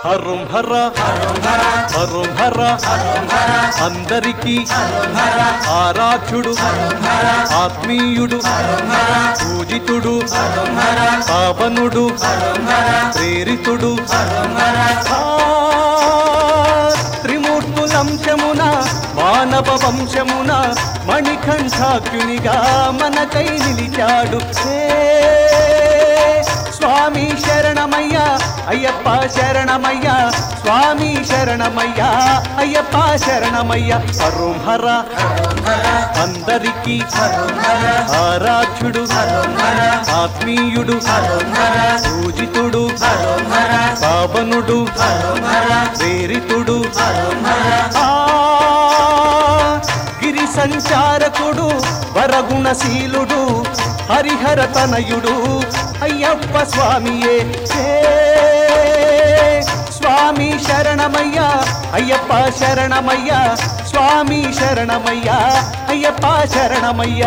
హరుం హర హరుం హర అందరికీ ఆరాధ్యుడు ఆత్మీయుడు పూజితుడు పావనుడు ప్రేరితుడు ఆ త్రిమూర్తులంశమున మానవ వంశమున మణికంఠాఖ్యునిగా మనకై నిలిచాడు హే స్వామి శరణమయ్య అయ్యప్ప శరణమయ్య స్వామి శరణమయ్య అయ్యప్ప శరణమయ్య హరుం హర అందరికీ ఆరాధ్యుడు ఆత్మీయుడు పూజితుడు పావనుడు ప్రేరితుడు ఆ గిరి సంచారకుడు వరగుణశీలుడు హరిహర తనయుడు అయ్యప్ప స్వామియే హే స్వామి శరణమయ్య అయ్యప్ప శరణమయ్య స్వామి శరణమయ్య అయ్యప్ప శరణమయ్య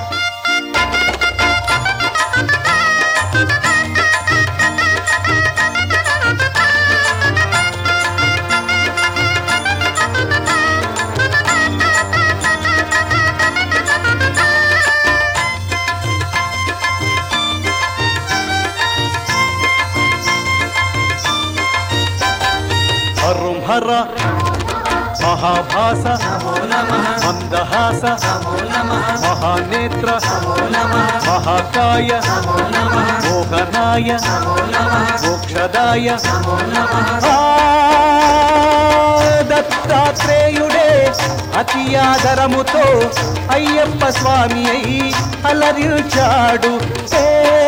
హరుం హర మహాభాస మందహాస మహానేత్ర మహాకాయ మోహనాయ మోక్షదాయ ఆ, దత్తాత్రేయుడే అతి ఆదరముతో అయ్యప్ప స్వామి అయి అలరిల్చాడు ఏ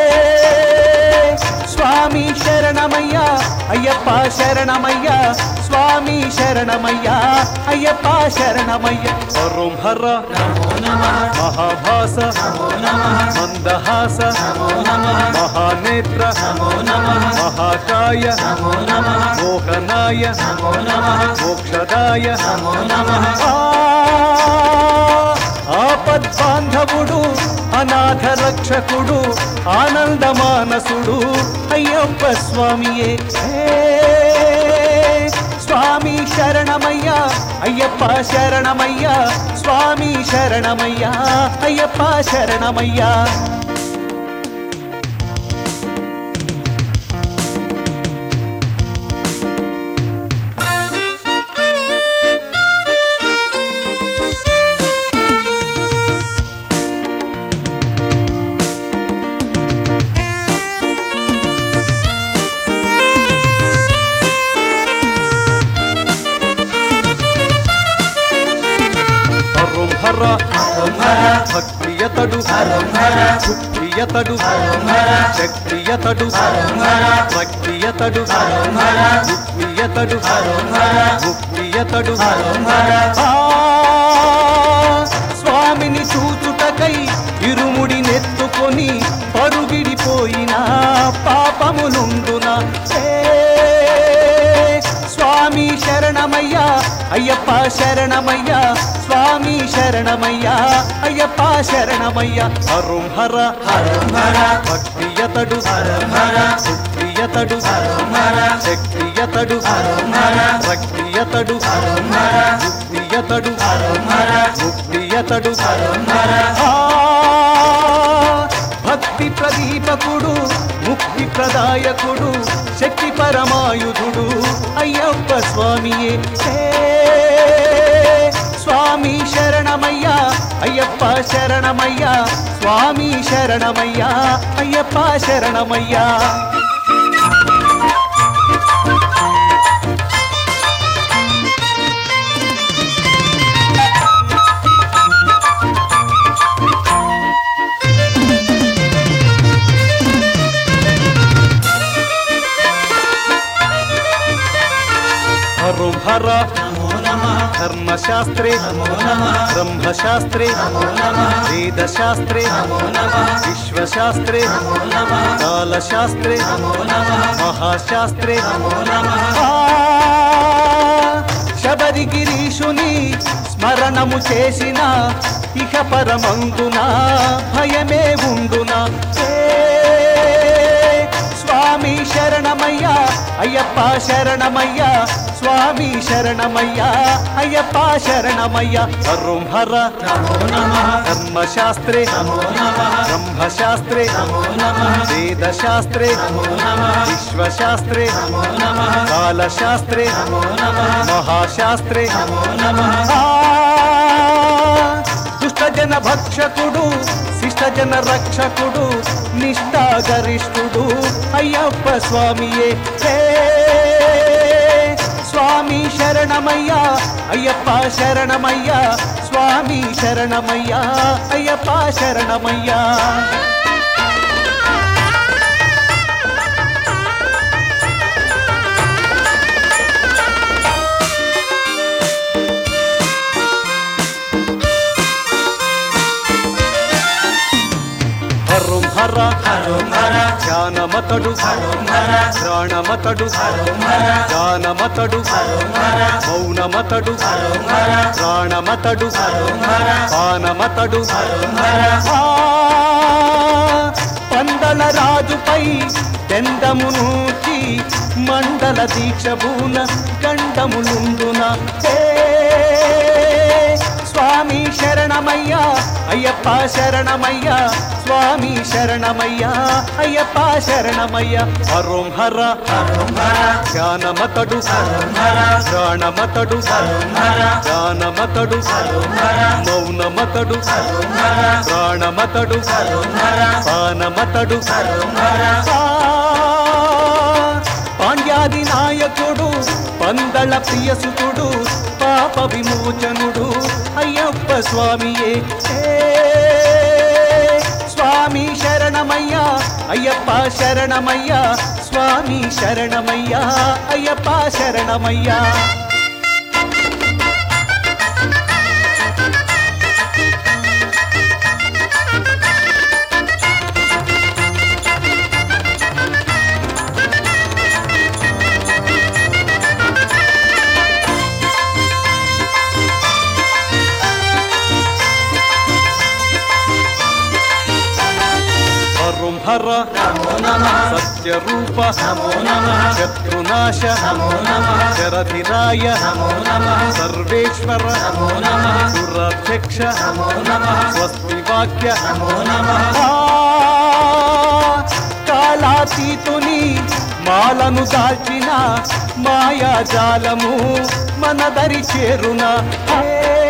స్వామి శరణమయ్య అయ్యప్ప శరణమయ్య స్వామి శరణమయ్య అయ్యప్ప శరణమయ్య హరుం హర మహాభాస మందహాస మహానేత్ర మహాకాయ మోహనాయ మోక్షదాయ ఆ, ఆపద్బాంధవుడు అనాథ రక్షకుడు ఆనంద మానసుడు అయ్యప్ప స్వామియే హే స్వామి శరణమయ్య అయ్యప్ప శరణమయ్య స్వామి శరణమయ్య అయ్యప్ప శరణమయ్య హరుం హర భక్తియతడు భుక్తియతడు శక్తియతడు భక్తియతడు భుక్తియతడు ముక్తియతడు ఆ, స్వామిని చూచుటకై ఇరుముడి నెత్తుకొని పరుగిడిపోయిన పాపములుండున ఏ స్వామి శరణమయ్య అయ్యప్ప శరణమయ్య స్వామి శరణమయ్య అయ్యప్ప శరణమయ్య హరుం హర భక్తియతడు భక్తియతడు శక్తియతడు భక్తియతడు భక్తియతడు ముక్తియతడు ఆ, భక్తి ప్రదీపకుడు ముక్తి ప్రదాయకుడు శక్తి పరమాయుధుడు అయ్యప్ప స్వామియే హే స్వామి శరణమయ్య అయ్యప్ప శరణమయ్య స్వామి శరణమయ్య అయ్యప్ప శరణమయ్య హరుం హర ధర్మశాస్త్రే బ్రహ్మశాస్త్రే వేదశాస్త్రే విశ్వశాస్త్రే కాలశాస్త్రే మహాశాస్త్రే ఆ, శబరిగిరీషుని స్మరణము చేసిన ఇహ పరమందున భయమే ఉండునా ఏ స్వామి శరణమయ్య అయ్యప్ప శరణమయ్యా స్వామి శరణమయ్యా అయ్యప్ప శరణమయ్యా హరుం హర నమో నమః ధర్మశాస్త్రే నమో నమః బ్రహ్మశాస్త్రే నమో నమః వేదశాస్త్రే నమో నమః విశ్వశాస్త్రే నమో నమః కాలశాస్త్రే నమో నమః మహాశాస్త్రే నమో నమః ఆ, దుష్టజన భక్షకుడు శిష్టజన రక్షకుడు నిష్ఠాగరిష్ఠుడు అయ్యప్ప స్వామియే హే స్వామి శరణమయ్యా అయ్యప్ప శరణమయ్యా స్వామి శరణమయ్యా అయ్యప్ప శరణమయ్యా హరుం హర హరోం హర ధ్యానమతడు హరోం హర ప్రాణమతడు హరోం హర గానమతడు హరోం హర మౌనమతడు హరోం హర ప్రాణమతడు హరోం హర పానమతడు హరోం హర ఆ, పందల రాజుపై దెండమునూచి మండల దీక్ష బూన గండములుండున హే స్వామి శరణమయ్యా అయ్యప్ప శరణమయ్యా స్వామి శరణమయ్యా అయ్యప్ప శరణమయ్యా హరోం హర హరోం హర ధ్యానమతడు హరోం హర ప్రాణమతడు హరోం హర గానమతడు హరోం హర మౌనమతడు హరోం హర ప్రాణమతడు హరోం హర పానమతడు హరోం హర ఆ, పాండ్యాది నాయకుడు పందళ ప్రియసుతుడు పాప విమోచనుడు అయ్యప్ప స్వామియే హే, స్వామి శరణమయ్యా అయ్యప్ప శరణమయ్యా స్వామి శరణమయ్యా అయ్యప్ప శరణమయ్యా హరుం హర నమో నమః సత్యరూప నమో నమః శత్రునాశ నమో నమః శరధిరాయ నమో నమః సర్వేశ్వర నమో నమః సురాధ్యక్ష నమో నమః స్వస్తి వాక్య నమో నమః ఆ, కాలాతీతుని మాలను దాల్చిన మాయాజాలము మన దరి చేరున హే,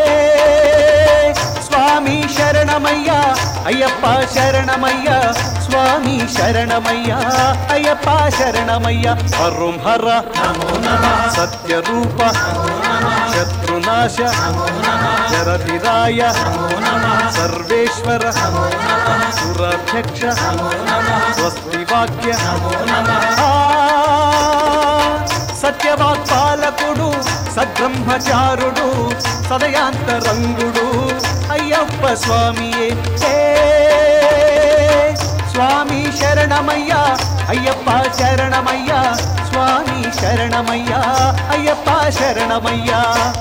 స్వామి శరణమయ్యా అయ్యప్ప శరణమయ్యా స్వామి శరణమయ్యా అయ్యప్ప శరణమయ్యా హరుం హర నమో నమః సత్యరూప నమో నమః శత్రునాశ నమో నమః శరధిరాయ నమో నమః సర్వేశ్వర నమో నమః సురాధ్యక్ష నమో నమః స్వస్తి వాక్య నమో నమః ఆ, సత్యవాక్పాలకుడు సద్బ్రహ్మచారుడు సదయాంతరంగుడు అయ్యప్ప స్వామియే హే, స్వామి శరణమయ్యా అయ్యప్ప శరణమయ్యా స్వామి శరణమయ్యా అయ్యప్ప శరణమయ్యా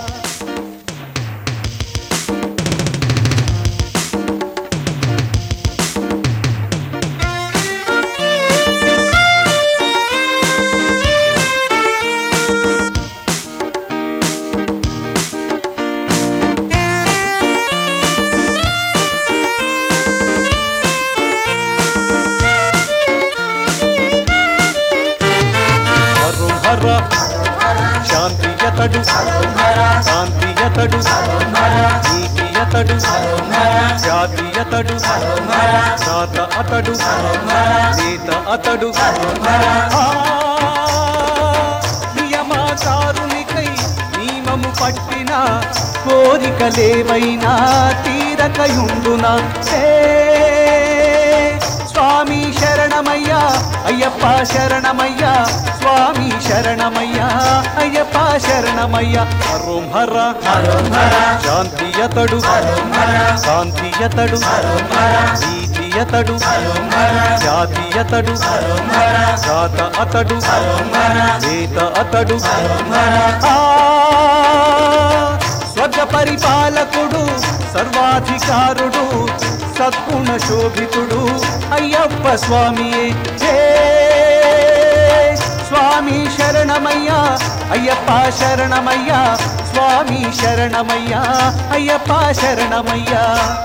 హరుం హర శాంతియతడు శాంతియతడు నీతియతడు జాతియతడు జాత అతడు నేత అతడు ఆ, నియమాచారునికై నియమము పట్టిన కోరికలేవైనా తీరకయుండునా హే స్వామి శరణమయ్యా అయ్యప్ప శరణమయ్యా స్వామి శరణమయ్యా అయ్యప్ప శరణమయ్యా హరోం హర హరోం హర శాంతియతడు హరోం హర శాంతియతడు హరోం హర నీతియతడు హరోం హర జాతియతడు హరోం హర జాత అతడు హరోం హర నేత అతడు హరోం హర ఆ, స్వర్గ పరిపాలకుడు సర్వాధికారుడు సద్గుణ శోభితుడు అయ్యప్ప స్వామియే హే స్వామి శరణమయ్యా శరణమయ్యా అయ్యప్ప శరణమయ్యా స్వామి శరణమయ్యా అయ్యప్ప శరణమయ్యా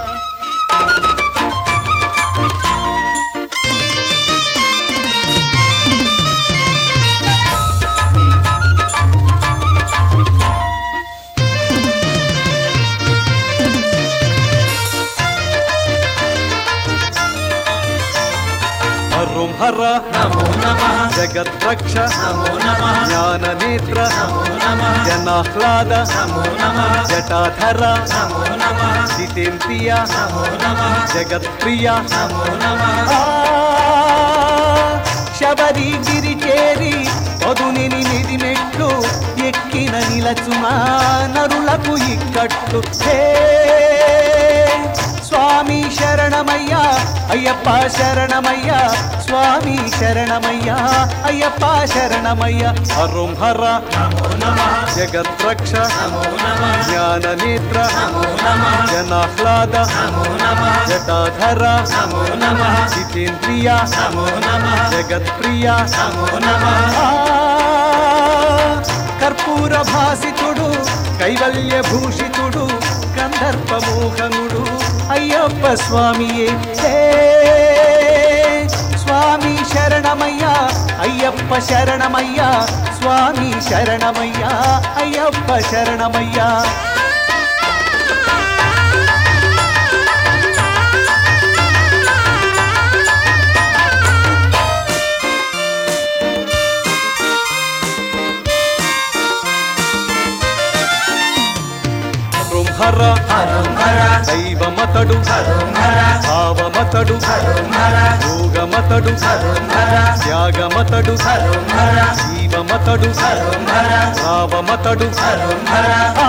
హరుం హర నమో నమః జగద్రక్ష నమో నమః జ్ఞాననేత్ర నమో నమః జనాహ్లాద నమో నమః జటాధర నమో నమః జితేంద్రియ నమో నమః జగత్ప్రియ నమో నమః ఆ, శబరిగిరి చేరి పదునెనిమిది మెట్లు ఎక్కిన నిలచుమా నరులకు ఇక్కట్లు హే స్వామి శరణమయ్యా అయ్యప్ప శరణమయ్యా స్వామి శరణమయ్యా అయ్యప్ప శరణమయ్యా హరుం హర నమో నమః జగద్రక్ష నమో నమః జ్ఞాననేత్ర నమో నమః జనాహ్లాద నమో నమః జటాధర నమో నమః జితేంద్రియ నమో నమః జగత్ప్రియ నమో నమః ఆ, కర్పూర భాసితుడు కైవల్య భూషితుడు గంధర్వ మోహనుడు అయ్యప్ప స్వామియే హే స్వామి శరణమయ్యా అయ్యప్ప శరణమయ్యా స్వామి శరణమయ్యా అయ్యప్ప శరణమయ్యా హర హరం హర దైవమతడు హరం హర భావమతడు హరం హర యోగమతడు హరం హర త్యాగమతడు హరం హర జీవమతడు హరం హర భావమతడు హరం హర ఆ,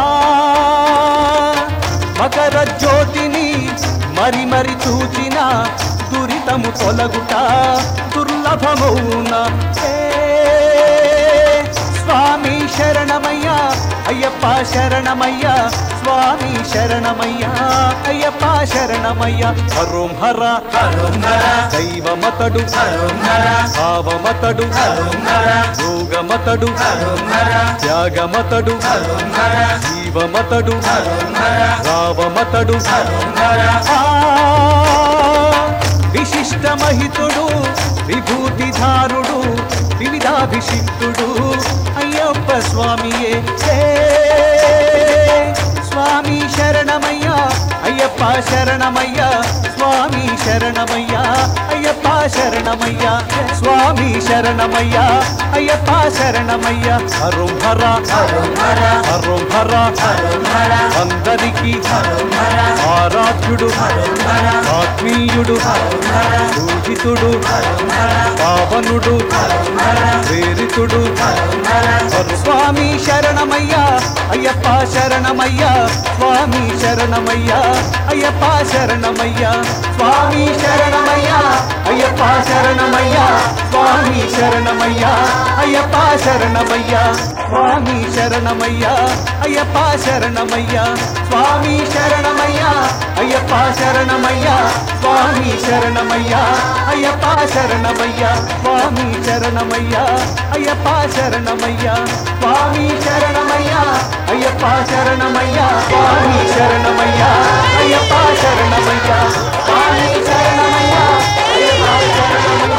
మకర జ్యోతిని మరి మరి చూచిన దురితము తొలగుట దుర్లభమౌన ఏ, స్వామి శరణమయ్యా అయ్యప్ప శరణమయ్యా స్వామి శరణమయ్యా అయ్యప్ప శరణమయ్యా హరోం హర హరం హర దైవమతడు హరం హర భావమతడు హరం హర యోగమతడు హరం హర త్యాగమతడు హరం హర జీవమతడు హరం హర రావమతడు హరం హర ఆ, విశిష్ట మహితుడు విభూతిధారుడు వివిధాభిషిక్తుడు అయ్యప్ప స్వామియే హే స్వామి శరణమయ్యా అయ్యప్ప శరణమయ్యా స్వామి శరణమయ్యా అయ్యప్ప శరణమయ్యా స్వామి శరణమయ్యా అయ్యప్ప శరణమయ్యా హరం హర హరం హర హరం హర హరం హర అందరికీ హరం హర ఆరాధ్యుడు హరం హర ఆత్మీయుడు హరం హర పూజితుడు హరం హర పావనుడు హరం హర ప్రేరితుడు హరం హర స్వామి శరణమయ్యా అయ్యప్ప శరణమయ్యా స్వామి శరణమయ్యా అయ్యప్ప శరణమయ్యా స్వామి శరణమయ్యా అయ్యప్ప శరణమయ్యా స్వామి శరణమయ్యా అయ్యప్ప శరణమయ్యా స్వామి శరణమయ్యా అయ్యప్ప శరణమయ్యా స్వామి శరణమయ్యా అయ్యప్ప శరణమయ్యా స్వామి శరణమయ్యా అయ్యప్ప శరణమయ్యా స్వామి శరణమయ్యా అయ్యప్ప శరణమయ్యా స్వామి శరణమయ్యా అయ్యప్ప శరణమయ్యా స్వామి శరణమయ్యా అయ్యప్ప శరణమయ్యా స్వామి శరణమయ్యా అయ్యప్ప శరణమయ్యా